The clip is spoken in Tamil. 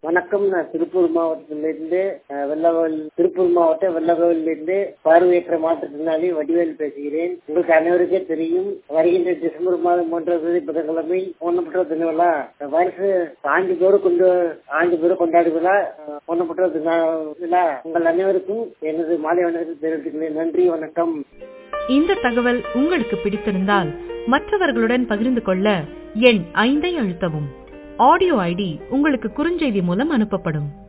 வணக்கம் நான் திருப்பூர் மாவட்டத்திலிருந்து அஹ், வெள்ளகோவில் திருப்பூர் மாவட்டம் வெள்ளகோவிலிருந்து பார்வையற்ற மாற்றுத்திறனாளி வடிவேல் பேசுகிறேன் உங்களுக்கு அனைவருக்கே தெரியும் வருகின்ற டிசம்பர் மாதம் மூன்றாம் தேதி புதன்கிழமை ஊனமுற்ற தினவிழா வருஷ ஆண்டுதோறும் கொண்டு ஆண்டுதோறும் கொண்டாடுவதா ஊனமுற்ற தின விழா உங்கள் அனைவருக்கும் எனது மாலை வணக்கத்தை தெரிவித்துக்கிறேன் நன்றி வணக்கம் இந்த தகவல் உங்களுக்கு பிடித்திருந்தால் மற்றவர்களுடன் பகிர்ந்து கொள்ள எண் ஐந்தை அழுத்தவும் ஆடியோ ஐடி உங்களுக்கு குறுஞ்செய்தி மூலம் அனுப்பப்படும்